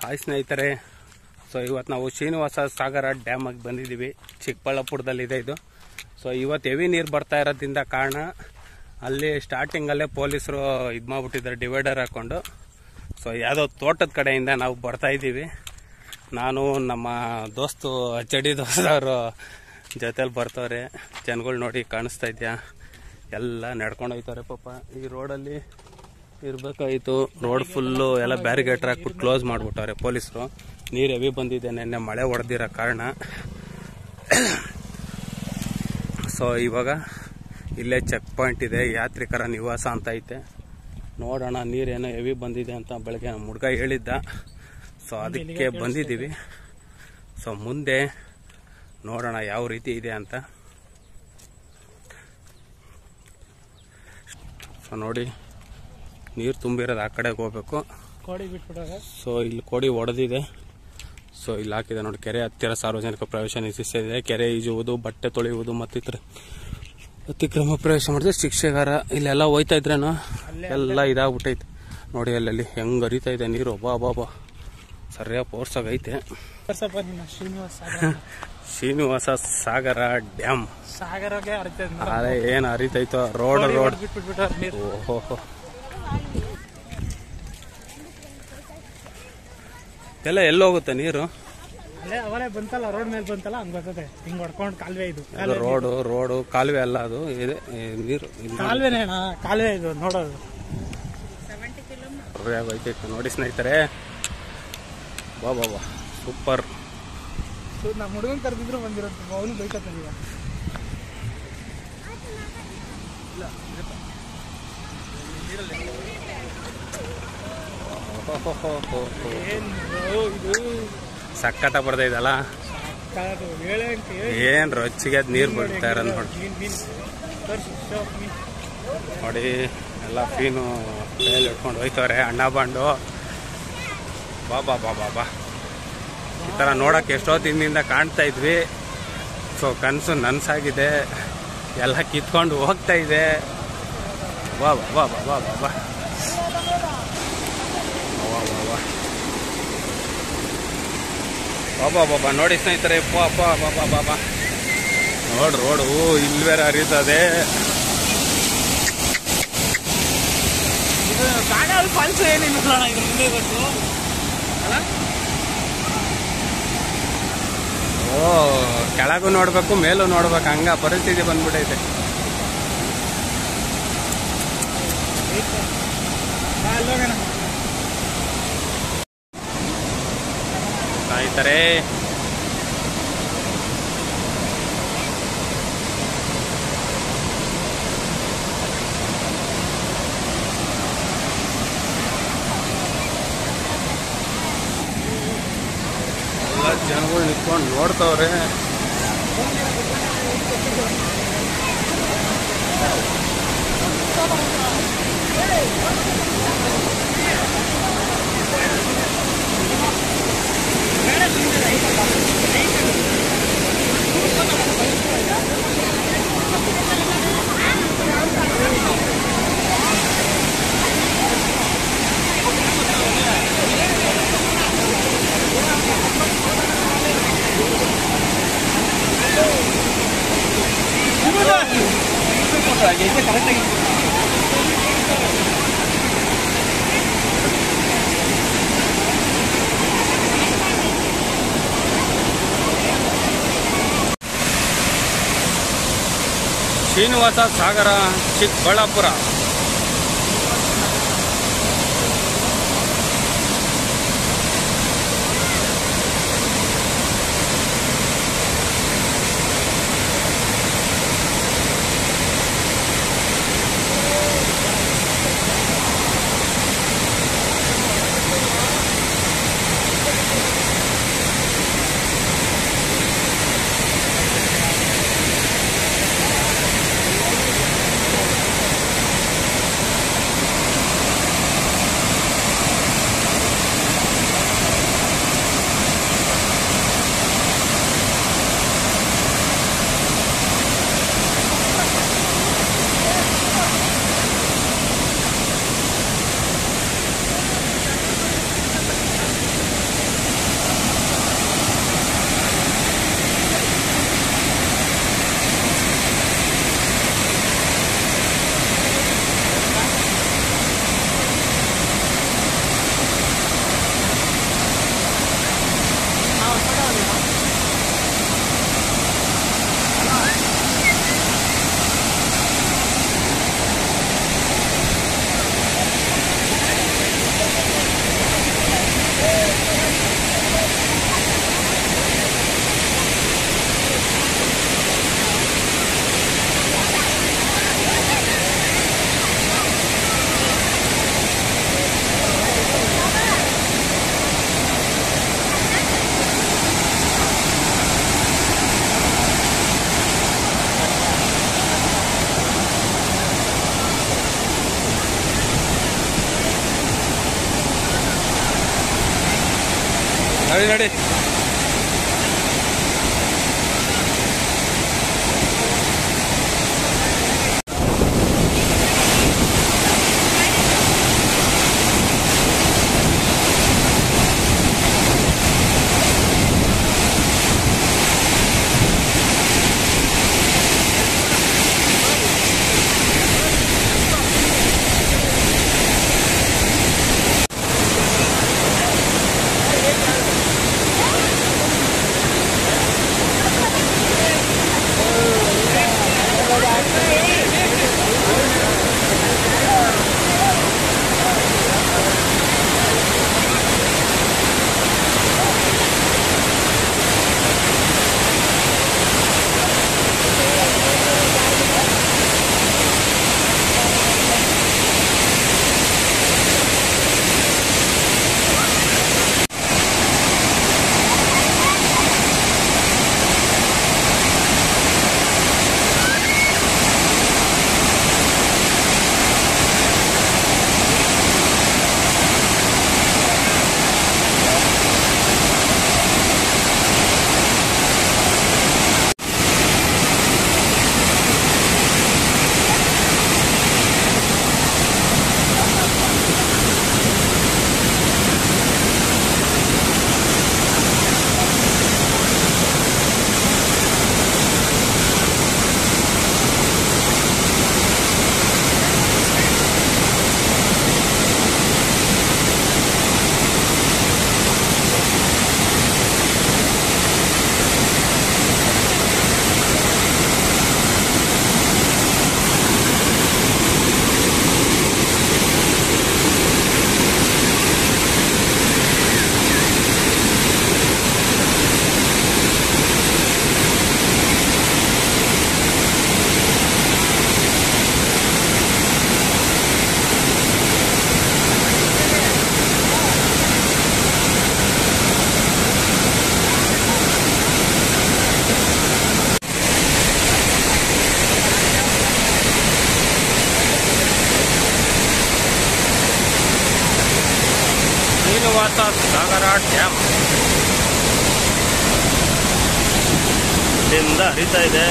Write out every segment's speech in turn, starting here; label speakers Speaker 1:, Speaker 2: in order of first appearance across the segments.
Speaker 1: hi ಸ್ನೇಹಿತರೆ so ಇವತ್ತು ನಾವು ಶ್ರೀನಿವಾಸ ಸಾಗರ ಡ್ಯಾಮಾಗಿ ಬಂದಿದ್ದೀವಿ ಚಿಕ್ಕಬಳ್ಳಾಪುರದಲ್ಲಿದೆ ಇದು ಸೊ ಇವತ್ತು ಹೆವಿ ನೀರು ಬರ್ತಾ ಇರೋದ್ರಿಂದ ಕಾರಣ ಅಲ್ಲಿ ಸ್ಟಾರ್ಟಿಂಗಲ್ಲೇ ಪೊಲೀಸರು ಇದು ಮಾಡ್ಬಿಟ್ಟಿದ್ದಾರೆ ಡಿವೈಡರ್ ಹಾಕ್ಕೊಂಡು ಸೊ ಯಾವುದೋ ತೋಟದ ಕಡೆಯಿಂದ ನಾವು ಬರ್ತಾ ಇದ್ದೀವಿ ನಾನು ನಮ್ಮ ದೋಸ್ತು ಚಡಿ ದೋಸ್ತವರು ಜೊತೆಲಿ ಬರ್ತವ್ರೆ ಜನಗಳು ನೋಡಿ ಕಾಣಿಸ್ತಾ ಇದೆಯಾ ಎಲ್ಲ ನಡ್ಕೊಂಡು ಹೋಯ್ತಾರೆ ಪಾಪ ಈ ರೋಡಲ್ಲಿ ಇರಬೇಕಾಯಿತು ರೋಡ್ ಫುಲ್ಲು ಎಲ್ಲ ಬ್ಯಾರಿಗೇಟರ್ ಹಾಕ್ಬಿಟ್ಟು ಕ್ಲೋಸ್ ಮಾಡಿಬಿಟ್ಟವ್ರೆ ಪೊಲೀಸರು ನೀರು ಹೆವಿ ಬಂದಿದೆ ನೆನ್ನೆ ಮಳೆ ಹೊಡೆದಿರೋ ಕಾರಣ ಸೊ ಇವಾಗ ಇಲ್ಲೇ ಚೆಕ್ ಪಾಯಿಂಟ್ ಇದೆ ಯಾತ್ರಿಕರ ನಿವಾಸ ಅಂತ ಐತೆ ನೋಡೋಣ ನೀರೇನೋ ಹೆವಿ ಬಂದಿದೆ ಅಂತ ಬೆಳಗ್ಗೆ ನಮ್ಮ ಹುಡುಗ ಹೇಳಿದ್ದ ಸೊ ಅದಕ್ಕೆ ಬಂದಿದ್ದೀವಿ ಸೊ ಮುಂದೆ ನೋಡೋಣ ಯಾವ ರೀತಿ ಇದೆ ಅಂತ ಸೊ ನೋಡಿ ನೀರು ತುಂಬಿರೋದು ಆ ಕಡೆಗೆ ಹೋಗ್ಬೇಕು
Speaker 2: ಕೋಡಿ ಬಿಟ್ಬಿಟ್ಟಾಗ
Speaker 1: ಸೊ ಇಲ್ಲಿ ಕೋಡಿ ಒಡೆದಿದೆ ಸೊ ಇಲ್ಲಿ ಹಾಕಿದೆ ನೋಡಿ ಕೆರೆ ಹತ್ತಿರ ಸಾರ್ವಜನಿಕ ಪ್ರವೇಶ ನಿಷೇಧಿಸಿದೆ ಕೆರೆ ಈಜುವುದು ಬಟ್ಟೆ ತೊಳೆಯುವುದು ಮತ್ತಿತರ ಅತಿಕ್ರಮ ಪ್ರವೇಶ ಮಾಡಿದ್ರೆ ಶಿಕ್ಷೆಗಾರ ಇಲ್ಲೆಲ್ಲ ಹೋಯ್ತಾ ಇದ್ರೇನು ಎಲ್ಲ ಇದಾಗ್ಬಿಟ್ಟೈತೆ ನೋಡಿ ಅಲ್ಲಲ್ಲಿ ಹೆಂಗ್ ಹರಿತಾ ಇದೆ ನೀರು ಬಾ ಬಾ ಬಾ ಸರಿಯಾಗಿ ಪೋರ್ಸಾಗೈತೆ
Speaker 2: ಸ್ವಲ್ಪ ನಿನ್ನ ಶ್ರೀನಿವಾಸ ಸಾಗರ
Speaker 1: ಶ್ರೀನಿವಾಸ ಸಾಗರ ಡ್ಯಾಮ್
Speaker 2: ಸಾಗರಗೆ ಅರ್ಥ
Speaker 1: ಅದೇ ಏನು ಹರಿತೈತೋ ರೋಡ್ ರೋಡ್
Speaker 2: ಬಿಟ್ಬಿಟ್ಬಿಟ್ಟಾರ ನೀರು
Speaker 1: ಓಹೋ ಎಲ್ಲ ಎಲ್ಲೋಗುತ್ತೆ ನೀರು
Speaker 2: ಅಲ್ಲೇ ಅವಲೇ ಬಂತಲ್ಲ ರೋಡ್ ಮೇಲೆ ಬಂತಲ್ಲ ಹಂಗ್ ಬರ್ತದೆ ಹಿಂಗ್ ಹೊಡ್ಕೊಂಡು ಕಾಲುವೆ ಇದು
Speaker 1: ಅದು ರೋಡು ರೋಡು ಕಾಲುವೆ ಅಲ್ಲ ಅದು ಇದೆ ಈ ನೀರು ಇಲ್ಲಿ
Speaker 2: ಕಾಲುವೆನೇ ಅಣ್ಣ ಕಾಲುವೆ ಇದು ನೋಡೋದು
Speaker 1: ಆಗೋಯ್ತೈತೆ ನೋಡಿ ಸ್ನೇಹಿತರೆ ಬಾ ಬಾ ಬಾ ಸೂಪರ್
Speaker 2: ಸೊ ನಮ್ಮ ಹುಡುಗನ್ ಕರೆದಿದ್ರು ಬಂದಿರೋದು ಅವನು ಬೈಕತ್ತದೀಗ ಏನು ಇದು
Speaker 1: ಸಕ್ಕತ್ತ ಬರ್ತೈತಲ್ಲ
Speaker 2: ಕಾದು ಹೇಳೇ ಅಂತ ಹೇಳಿ
Speaker 1: ಏನ್ ರೊಚ್ಚಿಗೆ ಅದ್ ನೀರ್ ಬಿಡ್ತಾ ಇರೋದು ನೋಡಿ
Speaker 2: ಮೀನ್ ಮೀನ್ ತೋರ್ಸು ಶೋ ಮೀನ್
Speaker 1: ನೋಡಿ ಎಲ್ಲ ಫೀನು ಕೈಯಲ್ಲಿ ಇಟ್ಕೊಂಡು ಹೋಯ್ತವ್ರೆ ಅಣ್ಣ ಬಂಡು ಬಾ ಬಾ ಬಾ ಬಾ ಬಾ ಈ ಥರ ನೋಡಕ್ಕೆ ಎಷ್ಟೋ ದಿನದಿಂದ ಕಾಣ್ತಾ ಇದ್ವಿ ಸೊ ಕನಸು ನನ್ಸಾಗಿದೆ ಎಲ್ಲ ಕಿತ್ಕೊಂಡು ಹೋಗ್ತಾ ಇದೆ ಬಾ ಬಾ ಬಾ ಬಾ ಬಾ ಬಾ ಬಾ ವಾ ವಾ ವಾ ಬಾಬಾ ಬಾಬಾ ನೋಡಿ ಸ್ನೇಹಿತರೆ ಬಾ ಬಾ ಬಾ ಬಾ ಬಾ ಬಾ ನೋಡ್ ರೋಡು ಇಲ್ಲಿ ಬೇರೆ ಹರಿತದೆ
Speaker 2: ಇದು ಕಾಡಲ್ಲಿ ಫಾಲ್ಸ್ ಏನಿಲ್ಲ ಅಣ್ಣ ಇದು ಮುಂದೆ ಗೊತ್ತು
Speaker 1: ಓ ಕೆಳಗೂ ನೋಡ್ಬೇಕು ಮೇಲೂ ನೋಡ್ಬೇಕು ಹಂಗ ಪರಿಸ್ಥಿತಿ ಬಂದ್ಬಿಟ್ಟೈತೆ
Speaker 2: ಅಲ್ಲೋಗೋಣ
Speaker 1: ಸ್ನೇಹಿತರೆ ಎಲ್ಲ ಜನಗಳು ನಿಂತ್ಕೊಂಡು ನೋಡ್ತವ್ರೆ ಶ್ರೀನಿವಾಸ ಸಾಗರ ಚಿಕ್ಕಬಳ್ಳಾಪುರ ನಡಿ ನಡಿ ಶ್ರೀನಿವಾಸ ಸಾಗರ ಡ್ಯಾಮ್
Speaker 3: ಇಲ್ಲಿಂದ ಹರಿತಾ ಇದೆ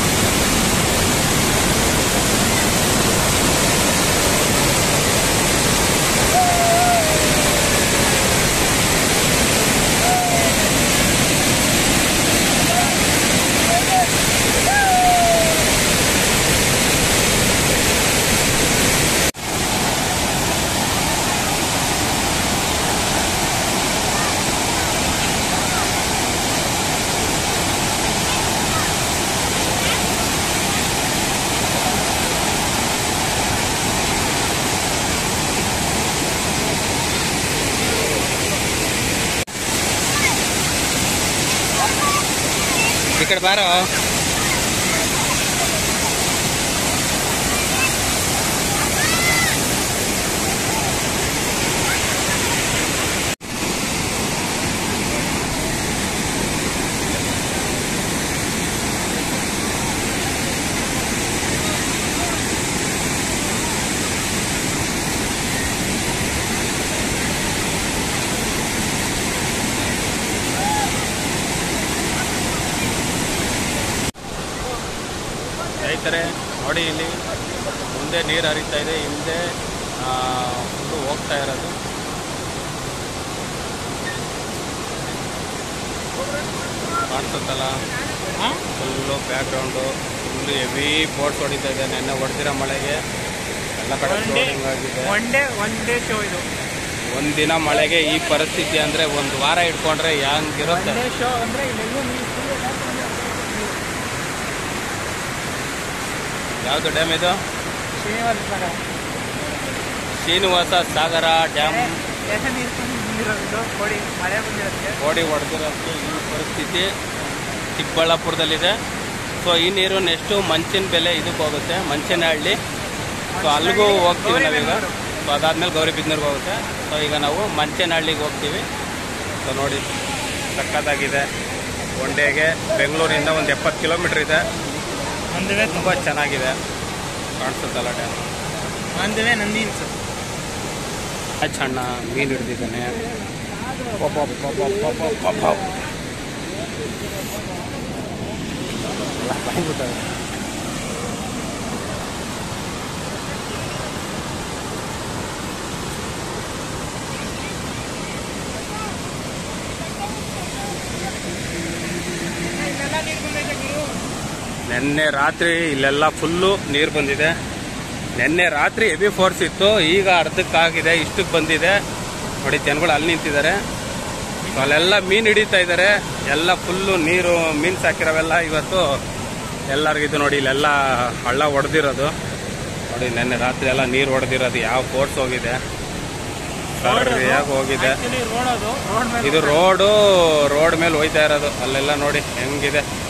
Speaker 1: ಈ ಕಡೆ ಬಾರೋ ರೈತರೇ ನೋಡಿ ಇಲ್ಲಿ ಮುಂದೆ ನೀರು ಹರಿತಾ ಇದೆ ಹಿಂದೆ ಫುಲ್ಲು ಹೋಗ್ತಾ ಇರೋದು ಕಾಣಿಸುತ್ತಲ್ಲ full background full heavy boats ಹೊಡಿತಾ ಇದೆ ನೆನ್ನೆ ಹೊಡೆದಿರೋ ಮಳೆಗೆ ಎಲ್ಲ ಕಡೆ ಫ್ಲೋಟಿಂಗ್ ಆಗಿದೆ
Speaker 2: one day one day show ಇದು
Speaker 1: ಒಂದಿನ ಮಳೆಗೆ ಈ ಪರಿಸ್ಥಿತಿ ಅಂದರೆ ಒಂದು ವಾರ ಇಟ್ಕೊಂಡ್ರೆ
Speaker 2: ಒನ್
Speaker 1: ಹೆಂಗಿರುತ್ತೆ
Speaker 2: ಡೇ ಶೋ ಅಂದ್ರೆ ಇಲ್ಲೆಲ್ಲೂ ನೀವು
Speaker 1: ಯಾವುದು ಡ್ಯಾಮ್ ಇದು
Speaker 2: ಶ್ರೀನಿವಾಸ ಸಾಗರ
Speaker 1: ಶ್ರೀನಿವಾಸ ಸಾಗರ ಡ್ಯಾಮ್
Speaker 2: ಎಸೆ ನೀರು ಬಂದಿರೋದು ಕೊಡಿ ಮಳೆ ಬಂದಿರೋದಕ್ಕೆ
Speaker 1: ಗೋಡಿ ಹೊಡೆದಿರೋದಕ್ಕೆ ಈ ಪರಿಸ್ಥಿತಿ ಚಿಕ್ಕಬಳ್ಳಾಪುರದಲ್ಲಿದೆ ಸೊ ಈ ನೀರು ನೆಕ್ಸ್ಟು ಮಂಚಿನ ಬೆಲೆ ಇದಕ್ಕೆ ಹೋಗುತ್ತೆ ಮಂಚನಹಳ್ಳಿ ಸೊ ಅಲ್ಲಿಗೂ ಹೋಗ್ತೀವಿ ನಾವೀಗ ಸೊ ಅದಾದ್ಮೇಲೆ ಗೌರಿಬಿದ್ನೂರ್ಗೆ ಹೋಗುತ್ತೆ ಸೊ ಈಗ ನಾವು ಮಂಚನಹಳ್ಳಿಗೆ ಹೋಗ್ತೀವಿ ಸೊ ನೋಡಿ ಸಕ್ಕತ್ತಾಗಿದೆ ಒನ್ ಡೇಗೆ ಬೆಂಗಳೂರಿಂದ ಒಂದು ಎಪ್ಪತ್ತು ಕಿಲೋಮೀಟ್ರ್ ಇದೆ
Speaker 2: ನಂದುವೆ
Speaker 1: ತುಂಬ ಚೆನ್ನಾಗಿದೆ ಕಾಣಿಸುತ್ತಲ್ಲ ಡ್ಯಾಮ್
Speaker 2: ನಂದುವೆ ನಂದಿ ಹಿಲ್ಸ್
Speaker 1: ಅಣ್ಣ ಮೀನು ಹಿಡ್ದಿದ್ದಾನೆ ನಿನ್ನೆ ರಾತ್ರಿ ಇಲ್ಲೆಲ್ಲ ಫುಲ್ಲು ನೀರು ಬಂದಿದೆ ನಿನ್ನೆ ರಾತ್ರಿ ಹೆವಿ ಫೋರ್ಸ್ ಇತ್ತು ಈಗ ಅರ್ಧಕ್ಕಾಗಿದೆ ಇಷ್ಟಕ್ಕೆ ಬಂದಿದೆ ನೋಡಿ ಜನಗಳು ಅಲ್ಲಿ ನಿಂತಿದ್ದಾರೆ ಸೊ ಅಲ್ಲೆಲ್ಲ ಮೀನು ಹಿಡಿತಾ ಇದ್ದಾರೆ ಎಲ್ಲ ಫುಲ್ಲು ನೀರು ಮೀನು ಸಾಕಿರೋವೆಲ್ಲ ಇವತ್ತು ಎಲ್ಲರಿಗಿದು ನೋಡಿ ಇಲ್ಲೆಲ್ಲ ಹಳ್ಳ ಹೊಡೆದಿರೋದು ನೋಡಿ ನಿನ್ನೆ ರಾತ್ರಿ ಎಲ್ಲ ನೀರು ಹೊಡೆದಿರೋದು ಯಾವ ಫೋರ್ಸ್ ಹೋಗಿದೆ ಸರಿಯಾಗಿ ಹೋಗಿದೆ
Speaker 2: ರೋಡ್ ಅದು ರೋಡ್ ಮೇಲೆ
Speaker 1: ಇದು ರೋಡು ರೋಡ್ ಮೇಲೆ ಹೋಯ್ತಾ ಇರೋದು ಅಲ್ಲೆಲ್ಲ ನೋಡಿ ಹೆಂಗಿದೆ